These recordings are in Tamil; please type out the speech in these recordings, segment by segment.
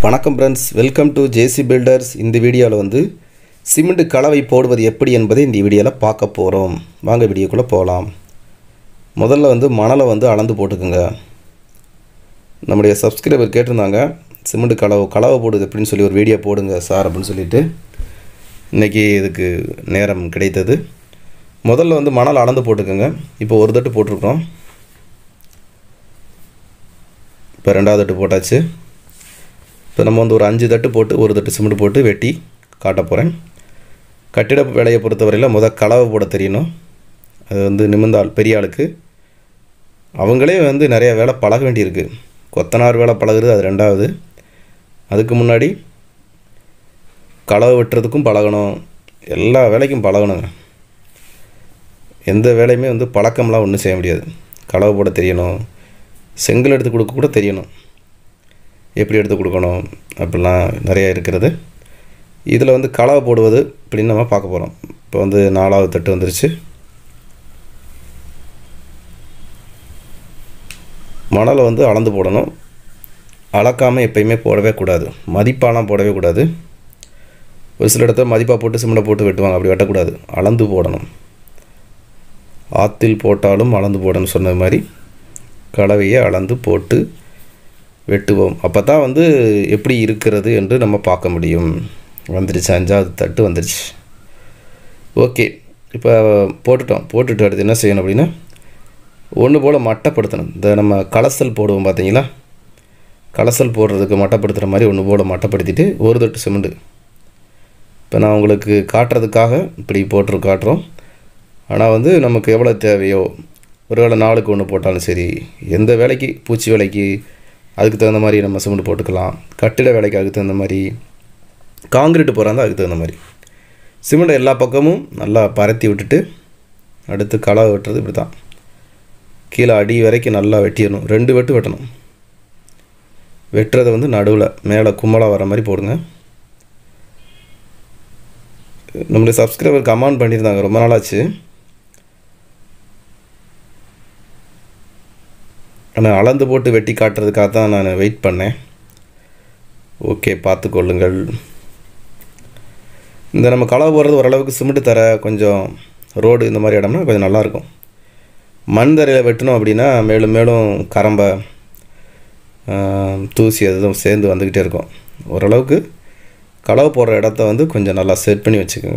வணக்கம் friends welcome to JC builders இந்த வீடியோவில் வந்து சிமெண்ட் கலவை போடுவது எப்படி என்பதை இந்த வீடியோவில் பார்க்க போகிறோம் வாங்க வீடியோக்குள்ளே போகலாம் முதல்ல வந்து மணலை வந்து அளந்து போட்டுக்குங்க நம்முடைய சப்ஸ்கிரைபர் கேட்டிருந்தாங்க சிமெண்ட் கலவை கலவை போடுது எப்படின்னு சொல்லி ஒரு வீடியோ போடுங்க சார் அப்படின்னு சொல்லிட்டு இன்றைக்கி இதுக்கு நேரம் கிடைத்தது முதல்ல வந்து மணல் அளந்து போட்டுக்கோங்க இப்போ ஒரு தட்டு போட்டிருக்கோம் இப்போ ரெண்டாவது தட்டு போட்டாச்சு இப்போ நம்ம வந்து ஒரு அஞ்சு தட்டு போட்டு ஒரு தட்டு சிமெண்ட் போட்டு வெட்டி காட்ட போகிறேன் கட்டிட வேலையை பொறுத்தவரையில் முதல் கலவை போட தெரியணும் அது வந்து நிமிர்ந்த ஆள் பெரிய ஆளுக்கு அவங்களே வந்து நிறைய வேலை பழக வேண்டியிருக்கு கொத்தனார் வேலை பழகுறது அது ரெண்டாவது அதுக்கு முன்னாடி களவு வெட்டுறதுக்கும் பழகணும் எல்லா வேலைக்கும் பழகணுங்க எந்த வேலையுமே வந்து பழக்கம்லாம் ஒன்றும் செய்ய முடியாது களவு போட தெரியணும் செங்கல் எடுத்து கொடுக்க கூட தெரியணும் எப்படி எடுத்து கொடுக்கணும் அப்படிலாம் நிறையா இருக்கிறது இதில் வந்து கலவை போடுவது இப்படின்னு நம்ம பார்க்க போகிறோம் இப்போ வந்து நாலாவது தட்டு வந்துருச்சு மணலை வந்து அளந்து போடணும் அளக்காமல் எப்பயுமே போடவே கூடாது மதிப்பாலாம் போடவே கூடாது ஒரு சில இடத்துல மதிப்பாக போட்டு சிமெண்ட்டை போட்டு வெட்டுவாங்க அப்படி வெட்டக்கூடாது அளந்து போடணும் ஆற்றில் போட்டாலும் அளந்து போடணும்னு சொன்ன மாதிரி கலவையை அளந்து போட்டு வெட்டுவோம் அப்போ தான் வந்து எப்படி இருக்கிறது என்று நம்ம பார்க்க முடியும் வந்துருச்சு அஞ்சாவது தட்டு வந்துருச்சு ஓகே இப்போ போட்டுட்டோம் போட்டுட்டு அடுத்து என்ன செய்யணும் அப்படின்னா ஒன்று போல் மட்டப்படுத்தணும் இந்த நம்ம கலசல் போடுவோம் பார்த்தீங்களா கலசல் போடுறதுக்கு மட்டப்படுத்துகிற மாதிரி ஒன்று போல் மட்டப்படுத்திட்டு ஒரு தட்டு சிமெண்ட்டு இப்போ நான் உங்களுக்கு காட்டுறதுக்காக இப்படி போட்டு காட்டுறோம் ஆனால் வந்து நமக்கு எவ்வளோ தேவையோ ஒருவேளை நாளுக்கு ஒன்று போட்டாலும் சரி எந்த வேலைக்கு பூச்சி வேலைக்கு அதுக்கு தகுந்த மாதிரி நம்ம சிமெண்ட் போட்டுக்கலாம் கட்டிட வேலைக்கு அதுக்கு தகுந்த மாதிரி காங்கிரீட் போகிறாங்க அதுக்கு தகுந்த மாதிரி சிமெண்ட் எல்லா பக்கமும் நல்லா பரத்தி விட்டுட்டு அடுத்து களை வெட்டுறது இப்படி தான் கீழே அடி வரைக்கும் நல்லா வெட்டிடணும் ரெண்டு வெட்டு வெட்டணும் வெட்டுறதை வந்து நடுவில் மேலே கும்மலாக வர மாதிரி போடுங்க நம்மளுடைய சப்ஸ்கிரைபர் கமெண்ட் பண்ணியிருந்தாங்க ரொம்ப நாளாச்சு ஆனால் அளந்து போட்டு வெட்டி காட்டுறதுக்காக தான் நான் வெயிட் பண்ணேன் ஓகே பார்த்து கொள்ளுங்கள் இந்த நம்ம களை போடுறது ஓரளவுக்கு சிமெண்ட் தர கொஞ்சம் ரோடு இந்த மாதிரி இடம்னா கொஞ்சம் நல்லாயிருக்கும் மண் தரையில் வெட்டணும் அப்படின்னா மேலும் மேலும் கரம்பை தூசி அதுவும் சேர்ந்து வந்துக்கிட்டே இருக்கும் ஓரளவுக்கு களவு போடுற இடத்த வந்து கொஞ்சம் நல்லா செட் பண்ணி வச்சுக்கோங்க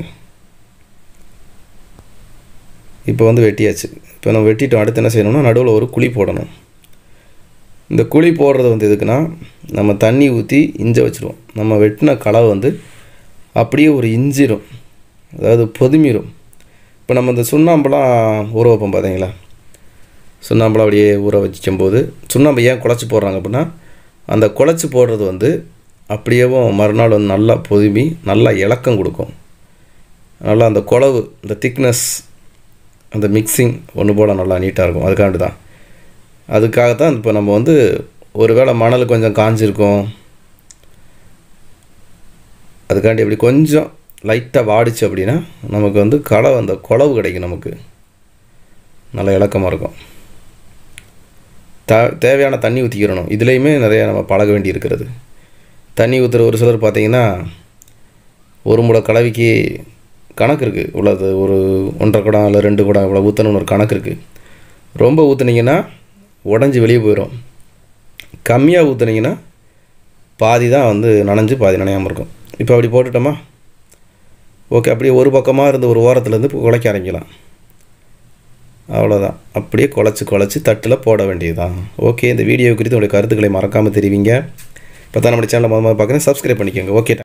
இப்போ வந்து வெட்டியாச்சு இப்போ நம்ம வெட்டிட்டோம் அடுத்து என்ன செய்யணும்னா நடுவில் ஒரு குழி போடணும் இந்த குழி போடுறது வந்து எதுக்குன்னா நம்ம தண்ணி ஊற்றி இஞ்ச வச்சுருவோம் நம்ம வெட்டின களவு வந்து அப்படியே ஒரு இஞ்சிரும் அதாவது பொதுமிரும் இப்போ நம்ம இந்த சுண்ணாம்பெலாம் ஊற வைப்போம் பார்த்தீங்களா சுண்ணாம்பெலாம் அப்படியே ஊற வச்சுக்கும்போது சுண்ணாம்பு ஏன் குழச்சி போடுறாங்க அப்படின்னா அந்த குழச்சி போடுறது வந்து அப்படியேவும் மறுநாள் வந்து நல்லா பொதுமி நல்லா இலக்கம் கொடுக்கும் நல்லா அந்த குழவு இந்த திக்னஸ் அந்த மிக்சிங் ஒன்று போல் நல்லா நீட்டாக இருக்கும் அதுக்காண்டி தான் அதுக்காக தான் இப்போ நம்ம வந்து ஒரு வேளை மணல் கொஞ்சம் காஞ்சிருக்கும் அதுக்காண்டி அப்படி கொஞ்சம் லைட்டாக வாடிச்சு அப்படின்னா நமக்கு வந்து களை அந்த குழவு கிடைக்கும் நமக்கு நல்ல இலக்கமாக இருக்கும் த தேவையான தண்ணி ஊற்றிக்கிறணும் இதுலேயுமே நிறையா நம்ம பழக வேண்டி இருக்கிறது தண்ணி ஊற்றுற ஒரு சிலர் பார்த்திங்கன்னா ஒரு முளை கலவைக்கு கணக்கு இருக்குது உள்ளது ஒரு ஒன்றரை குடம் இல்லை ரெண்டு குடம் இவ்வளோ ஊற்றணும்னு ஒரு கணக்கு இருக்குது ரொம்ப ஊற்றுனீங்கன்னா உடஞ்சி வெளியே போயிடும் கம்மியாக ஊற்றுனீங்கன்னா பாதி தான் வந்து நனைஞ்சு பாதி நனையாமல் இருக்கும் இப்போ அப்படி போட்டுட்டோமா ஓகே அப்படியே ஒரு பக்கமாக இருந்து ஒரு ஓரத்துலேருந்து குலைக்க ஆரம்பிக்கலாம் அவ்வளோதான் அப்படியே குழச்சி குழச்சி தட்டில் போட வேண்டியதுதான் ஓகே இந்த வீடியோ குறித்து உங்களுடைய கருத்துக்களை மறக்காமல் தெரிவிங்க இப்போ தான் நம்ம சேனலை முதல்ல பார்க்குறேன் சப்ஸ்கிரைப் பண்ணிக்கோங்க ஓகே